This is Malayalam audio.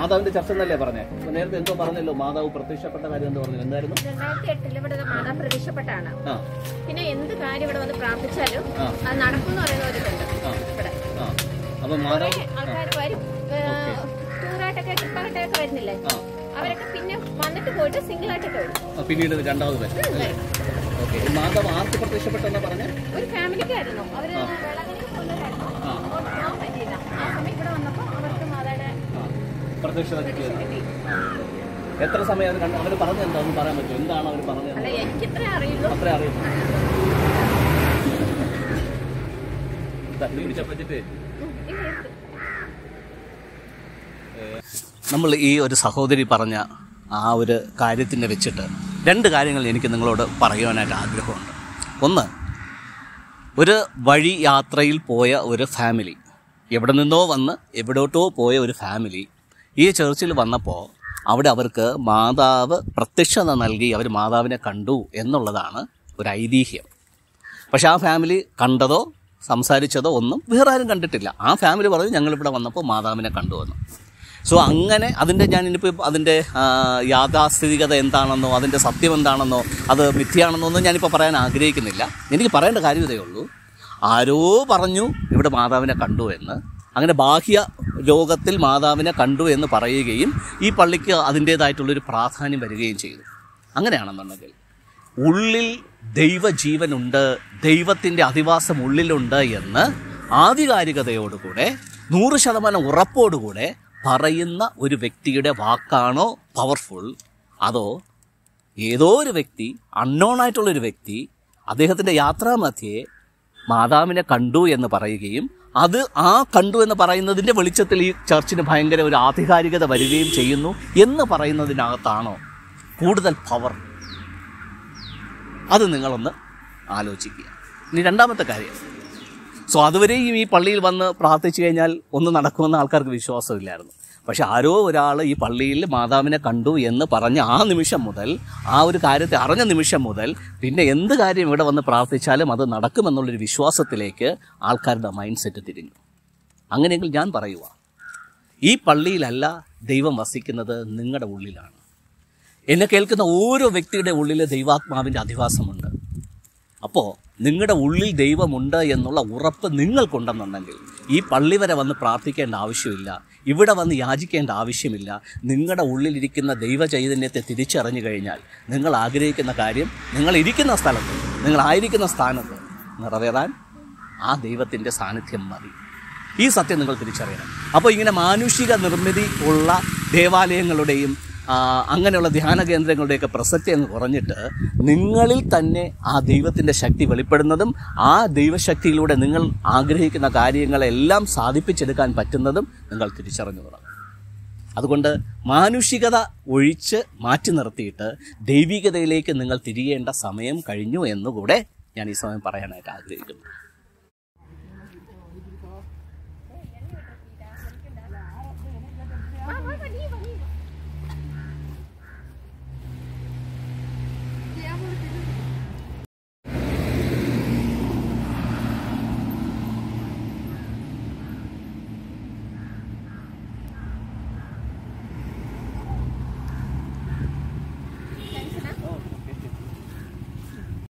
മാതാവിന്റെ ചർച്ച എന്നല്ലേ പറഞ്ഞേ അപ്പൊ നേരത്തെ എന്തോ പറഞ്ഞല്ലോ മാതാവ് പ്രത്യക്ഷപ്പെട്ട കാര്യം എന്തോ പറഞ്ഞു എന്തായിരുന്നു രണ്ടായിരത്തി എട്ടിൽ ഇവിടെ മാതാ പ്രത്യക്ഷപ്പെട്ടാണ് ആ പിന്നെ എന്ത് കാര്യം ഇവിടെ വന്ന് പ്രാർത്ഥിച്ചാലും ആ. അത് നടക്കും എന്ന് പറയുന്ന ഒരു ഇതുണ്ട് ആ. ഇവിടെ ആ അപ്പൊ കുറെ മാതാവ് ആൾക്കാർ വരും ടൂറായിട്ടൊക്കെ ട്രിപ്പായിട്ടൊക്കെ വരുന്നില്ലേ ആ അവരൊക്കെ പിന്നെ വന്നിട്ട് പോയിട്ട് സിംഗിൾ ആയിട്ടൊക്കെ വരും ആ, പിന്നീട് ഇത് രണ്ടാമത് വരും ഉം, വരും. ഓക്കെ മാതാവ് ആർക്ക് പ്രത്യക്ഷപ്പെട്ടെന്നാ പറഞ്ഞേ ഒരു ഫാമിലിക്കായിരുന്നു അവര് വേളാങ്കണ്ണി കൊണ്ടുവരായിരുന്നു ആ. അങ്ങോട്ട് പോകാൻ പറ്റിയില്ല ആ സമയം ഇവിടെ വന്നപ്പോ അവർക്ക് മാതായുടെ ആ പ്രത്യക്ഷത കിട്ടിയത് കിട്ടി എത്ര സമയം അത് കണ്ടു അവർ പറഞ്ഞത് എന്താണെന്ന് പറയാൻ പറ്റും എന്താണ് അവർ പറഞ്ഞത് അല്ല എനിക്ക് ഇത്രേ അറിയുള്ളൂ അത്ര അറിയുന്നു പിടിച്ചപ്പറ്റിട്ട് ഉം, ഇത് എടുത്തു. നമ്മൾ ഈ ഒരു സഹോദരി പറഞ്ഞ ആ ഒരു കാര്യത്തിനെ വെച്ചിട്ട് രണ്ട് കാര്യങ്ങൾ എനിക്ക് നിങ്ങളോട് പറയുവാനായിട്ട് ആഗ്രഹമുണ്ട് ഒന്ന് ഒരു വഴി യാത്രയിൽ പോയ ഒരു ഫാമിലി എവിടെ നിന്നോ വന്ന് എവിടോട്ടോ പോയ ഒരു ഫാമിലി ഈ ചർച്ചിൽ വന്നപ്പോൾ അവിടെ അവർക്ക് മാതാവ് പ്രത്യക്ഷത നൽകി അവർ മാതാവിനെ കണ്ടു എന്നുള്ളതാണ് ഒരു ഐതിഹ്യം പക്ഷെ ആ ഫാമിലി കണ്ടതോ സംസാരിച്ചതോ ഒന്നും വേറെ ആരും കണ്ടിട്ടില്ല ആ ഫാമിലി പറഞ്ഞു ഞങ്ങളിവിടെ വന്നപ്പോൾ മാതാവിനെ കണ്ടു എന്ന് സോ അങ്ങനെ അതിൻ്റെ ഞാൻ ഇനിയിപ്പോൾ അതിൻ്റെ ആ, യാഥാസ്ഥിതികത എന്താണെന്നോ അതിൻ്റെ സത്യം എന്താണെന്നോ അത് മിഥ്യയാണെന്നോ ഒന്നും ഞാനിപ്പോൾ പറയാൻ ആഗ്രഹിക്കുന്നില്ല എനിക്ക് പറയേണ്ട കാര്യം ഇതേ ഉള്ളൂ ആരോ പറഞ്ഞു ഇവിടെ മാതാവിനെ കണ്ടു എന്ന് അങ്ങനെ ബാഹ്യ ലോകത്തിൽ മാതാവിനെ കണ്ടു എന്ന് പറയുകയും ഈ പള്ളിക്ക് അതിൻ്റേതായിട്ടുള്ളൊരു പ്രാധാന്യം വരികയും ചെയ്തു അങ്ങനെയാണെന്നുണ്ടെങ്കിൽ ഉള്ളിൽ ദൈവജീവനുണ്ട് ദൈവത്തിൻ്റെ അധിവാസം ഉള്ളിലുണ്ട് എന്ന് ആധികാരികതയോടുകൂടെ നൂറ് ശതമാനം ഉറപ്പോടുകൂടെ പറയുന്ന ഒരു വ്യക്തിയുടെ വാക്കാണോ പവർഫുൾ അതോ ഏതോ ഒരു വ്യക്തി അൺനോൺ ആയിട്ടുള്ളൊരു വ്യക്തി അദ്ദേഹത്തിൻ്റെ യാത്രാമധ്യേ മാതാവിനെ കണ്ടു എന്ന് പറയുകയും അത് ആ കണ്ടു എന്ന് പറയുന്നതിൻ്റെ വെളിച്ചത്തിൽ ഈ ചർച്ചിന് ഭയങ്കര ഒരു ആധികാരികത വരികയും ചെയ്യുന്നു എന്ന് പറയുന്നതിനകത്താണോ കൂടുതൽ പവർ അത് നിങ്ങളൊന്ന് ആലോചിക്കുക ഇനി രണ്ടാമത്തെ കാര്യം സോ അതുവരെയും ഈ പള്ളിയിൽ വന്ന് പ്രാർത്ഥിച്ചു കഴിഞ്ഞാൽ ഒന്നും നടക്കുമെന്ന് ആൾക്കാർക്ക് വിശ്വാസമില്ലായിരുന്നു പക്ഷെ ആരോ ഒരാൾ ഈ പള്ളിയിൽ മാതാവിനെ കണ്ടു എന്ന് പറഞ്ഞ ആ നിമിഷം മുതൽ ആ ഒരു കാര്യത്തെ അറിഞ്ഞ നിമിഷം മുതൽ പിന്നെ എന്ത് കാര്യം ഇവിടെ വന്ന് പ്രാർത്ഥിച്ചാലും അത് നടക്കുമെന്നുള്ളൊരു വിശ്വാസത്തിലേക്ക് ആൾക്കാരുടെ മൈൻഡ് സെറ്റ് തിരിഞ്ഞു അങ്ങനെയെങ്കിൽ ഞാൻ പറയുക ഈ പള്ളിയിലല്ല ദൈവം വസിക്കുന്നത് നിങ്ങളുടെ ഉള്ളിലാണ് എന്നെ കേൾക്കുന്ന ഓരോ വ്യക്തിയുടെ ഉള്ളിൽ ദൈവാത്മാവിൻ്റെ അധിവാസമുണ്ട് അപ്പോൾ നിങ്ങളുടെ ഉള്ളിൽ ദൈവമുണ്ട് എന്നുള്ള ഉറപ്പ് നിങ്ങൾക്കുണ്ടെന്നുണ്ടെങ്കിൽ ഈ പള്ളി വരെ വന്ന് പ്രാർത്ഥിക്കേണ്ട ആവശ്യമില്ല ഇവിടെ വന്ന് യാചിക്കേണ്ട ആവശ്യമില്ല നിങ്ങളുടെ ഉള്ളിലിരിക്കുന്ന ദൈവചൈതന്യത്തെ തിരിച്ചറിഞ്ഞു കഴിഞ്ഞാൽ നിങ്ങൾ ആഗ്രഹിക്കുന്ന കാര്യം നിങ്ങൾ ഇരിക്കുന്ന സ്ഥലത്ത് നിങ്ങളായിരിക്കുന്ന സ്ഥാനത്ത് നിറവേറാൻ ആ ദൈവത്തിൻ്റെ സാന്നിധ്യം മതി ഈ സത്യം നിങ്ങൾ തിരിച്ചറിയണം അപ്പോൾ ഇങ്ങനെ മാനുഷിക നിർമ്മിതി ഉള്ള ദേവാലയങ്ങളുടെയും ആ, അങ്ങനെയുള്ള ധ്യാന കേന്ദ്രങ്ങളുടെയൊക്കെ പ്രസക്തി അങ്ങ് കുറഞ്ഞിട്ട് നിങ്ങളിൽ തന്നെ ആ ദൈവത്തിൻ്റെ ശക്തി വെളിപ്പെടുന്നതും ആ ദൈവശക്തിയിലൂടെ നിങ്ങൾ ആഗ്രഹിക്കുന്ന കാര്യങ്ങളെല്ലാം സാധിപ്പിച്ചെടുക്കാൻ പറ്റുന്നതും നിങ്ങൾ തിരിച്ചറിഞ്ഞു തുടങ്ങും അതുകൊണ്ട് മാനുഷികത ഒഴിച്ച് മാറ്റി നിർത്തിയിട്ട് ദൈവികതയിലേക്ക് നിങ്ങൾ തിരിയേണ്ട സമയം കഴിഞ്ഞു എന്നുകൂടെ ഞാൻ ഈ സമയം പറയാനായിട്ട് ആഗ്രഹിക്കുന്നു